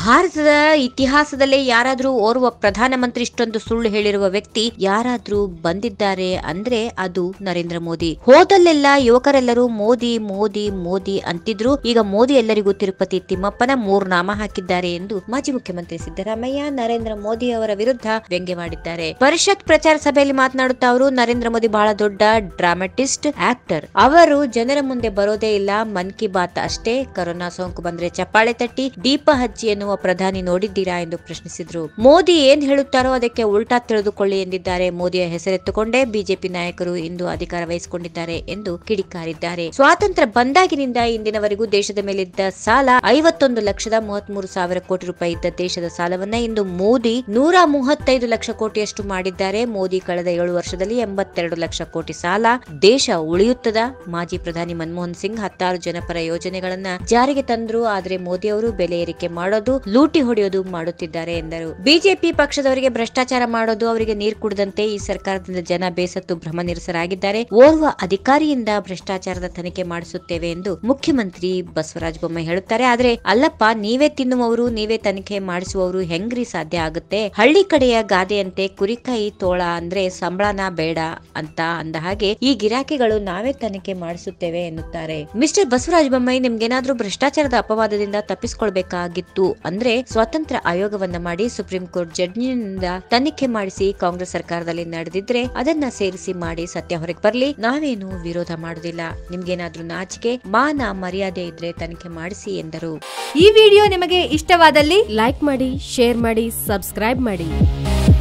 ಭಾರತದ ಇತಿಹಾಸದಲ್ಲೇ ಯಾರಾದ್ರೂ ಓರ್ವ ಪ್ರಧಾನಮಂತ್ರಿ ಇಷ್ಟೊಂದು ಸುಳ್ಳು ಹೇಳಿರುವ ವ್ಯಕ್ತಿ ಯಾರಾದ್ರೂ ಬಂದಿದ್ದಾರೆ ಅಂದ್ರೆ ಅದು ನರೇಂದ್ರ ಮೋದಿ ಹೋದಲ್ಲೆಲ್ಲ ಯುವಕರೆಲ್ಲರೂ ಮೋದಿ ಮೋದಿ ಮೋದಿ ಅಂತಿದ್ರು ಈಗ ಮೋದಿ ಎಲ್ಲರಿಗೂ ತಿರುಪತಿ ತಿಮ್ಮಪ್ಪನ ಮೂರ್ ನಾಮ ಹಾಕಿದ್ದಾರೆ ಎಂದು ಮಾಜಿ ಮುಖ್ಯಮಂತ್ರಿ ಸಿದ್ದರಾಮಯ್ಯ ನರೇಂದ್ರ ಮೋದಿ ಅವರ ವಿರುದ್ಧ ವ್ಯಂಗ್ಯವಾಡಿದ್ದಾರೆ ಪರಿಷತ್ ಪ್ರಚಾರ ಸಭೆಯಲ್ಲಿ ಮಾತನಾಡುತ್ತಾ ಅವರು ನರೇಂದ್ರ ಮೋದಿ ಬಹಳ ದೊಡ್ಡ ಡ್ರಾಮಾಟಿಸ್ಟ್ ಆಕ್ಟರ್ ಅವರು ಜನರ ಮುಂದೆ ಬರೋದೇ ಇಲ್ಲ ಮನ್ ಕಿ ಬಾತ್ ಅಷ್ಟೇ ಕರೋನಾ ಸೋಂಕು ಬಂದ್ರೆ ಚಪ್ಪಾಳೆ ತಟ್ಟಿ ದೀಪ ಹಚ್ಚಿ ಎನ್ನುವ ಪ್ರಧಾನಿ ನೋಡಿದ್ದೀರಾ ಎಂದು ಪ್ರಶ್ನಿಸಿದ್ರು ಮೋದಿ ಏನ್ ಹೇಳುತ್ತಾರೋ ಅದಕ್ಕೆ ಉಲ್ಟಾ ತಿಳಿದುಕೊಳ್ಳಿ ಎಂದಿದ್ದಾರೆ ಮೋದಿಯ ಹೆಸರೆತ್ತುಕೊಂಡೇ ಬಿಜೆಪಿ ನಾಯಕರು ಇಂದು ಅಧಿಕಾರ ವಹಿಸಿಕೊಂಡಿದ್ದಾರೆ ಎಂದು ಕಿಡಿಕಾರಿದ್ದಾರೆ ಸ್ವಾತಂತ್ರ್ಯ ಬಂದಾಗಿನಿಂದ ಇಂದಿನವರೆಗೂ ದೇಶದ ಮೇಲಿದ್ದ ಸಾಲ ಐವತ್ತೊಂದು ಲಕ್ಷದ ಮೂವತ್ಮೂರು ಸಾವಿರ ಕೋಟಿ ರೂಪಾಯಿ ಇದ್ದ ದೇಶದ ಸಾಲವನ್ನ ಇಂದು ಮೋದಿ ನೂರ ಮೂವತ್ತೈದು ಲಕ್ಷ ಕೋಟಿಯಷ್ಟು ಮಾಡಿದ್ದಾರೆ ಮೋದಿ ಕಳೆದ ಏಳು ವರ್ಷದಲ್ಲಿ ಎಂಬತ್ತೆರಡು ಲಕ್ಷ ಕೋಟಿ ಸಾಲ ದೇಶ ಉಳಿಯುತ್ತದ ಮಾಜಿ ಪ್ರಧಾನಿ ಮನಮೋಹನ್ ಸಿಂಗ್ ಹತ್ತಾರು ಜನಪರ ಯೋಜನೆಗಳನ್ನ ಜಾರಿಗೆ ತಂದ್ರು ಆದ್ರೆ ಮೋದಿ ಅವರು ಬೆಲೆ ಏರಿಕೆ ಮಾಡೋದು ಲೂಟಿ ಹೊಡೆಯೋದು ಮಾಡುತ್ತಿದ್ದಾರೆ ಎಂದರು ಬಿಜೆಪಿ ಪಕ್ಷದವರಿಗೆ ಭ್ರಷ್ಟಾಚಾರ ಮಾಡೋದು ಅವರಿಗೆ ನೀರು ಕುಡದಂತೆ ಈ ಸರ್ಕಾರದಿಂದ ಜನ ಬೇಸತ್ತು ಭ್ರಮನಿರಸರಾಗಿದ್ದಾರೆ ಓರ್ವ ಅಧಿಕಾರಿಯಿಂದ ಭ್ರಷ್ಟಾಚಾರದ ತನಿಖೆ ಮಾಡಿಸುತ್ತೇವೆ ಎಂದು ಮುಖ್ಯಮಂತ್ರಿ ಬಸವರಾಜ ಬೊಮ್ಮಾಯಿ ಹೇಳುತ್ತಾರೆ ಆದ್ರೆ ಅಲ್ಲಪ್ಪ ನೀವೇ ತಿನ್ನುವವರು ನೀವೇ ತನಿಖೆ ಮಾಡಿಸುವವರು ಹೆಂಗ್ರಿ ಸಾಧ್ಯ ಆಗುತ್ತೆ ಹಳ್ಳಿ ಕಡೆಯ ಗಾದೆಯಂತೆ ಕುರಿಕಾಯಿ ತೋಳ ಅಂದ್ರೆ ಸಂಬಳನ ಬೇಡ ಅಂತ ಅಂದ ಹಾಗೆ ಈ ಗಿರಾಕಿಗಳು ನಾವೇ ತನಿಖೆ ಮಾಡಿಸುತ್ತೇವೆ ಎನ್ನುತ್ತಾರೆ ಮಿಸ್ಟರ್ ಬಸವರಾಜ ಬೊಮ್ಮಾಯಿ ನಿಮ್ಗೇನಾದ್ರೂ ಭ್ರಷ್ಟಾಚಾರದ ಅಪವಾದದಿಂದ ತಪ್ಪಿಸಿಕೊಳ್ಬೇಕಾಗಿತ್ತು ಅಂದ್ರೆ ಸ್ವಾತಂತ್ರ್ಯ ಆಯೋಗವನ್ನ ಮಾಡಿ ಸುಪ್ರೀಂ ಕೋರ್ಟ್ ಜಡ್ಜಿನಿಂದ ತನಿಖೆ ಮಾಡಿಸಿ ಕಾಂಗ್ರೆಸ್ ಸರ್ಕಾರದಲ್ಲಿ ನಡೆದಿದ್ರೆ ಅದನ್ನ ಸೇರಿಸಿ ಮಾಡಿ ಸತ್ಯ ಹೊರಗೆ ಬರ್ಲಿ ನಾವೇನು ವಿರೋಧ ಮಾಡುದಿಲ್ಲ ನಿಮ್ಗೇನಾದ್ರೂ ನಾಚಿಕೆ ಮಾನ ಮರ್ಯಾದೆ ಇದ್ರೆ ತನಿಖೆ ಮಾಡಿಸಿ ಎಂದರು ಈ ವಿಡಿಯೋ ನಿಮಗೆ ಇಷ್ಟವಾದಲ್ಲಿ ಲೈಕ್ ಮಾಡಿ ಶೇರ್ ಮಾಡಿ ಸಬ್ಸ್ಕ್ರೈಬ್ ಮಾಡಿ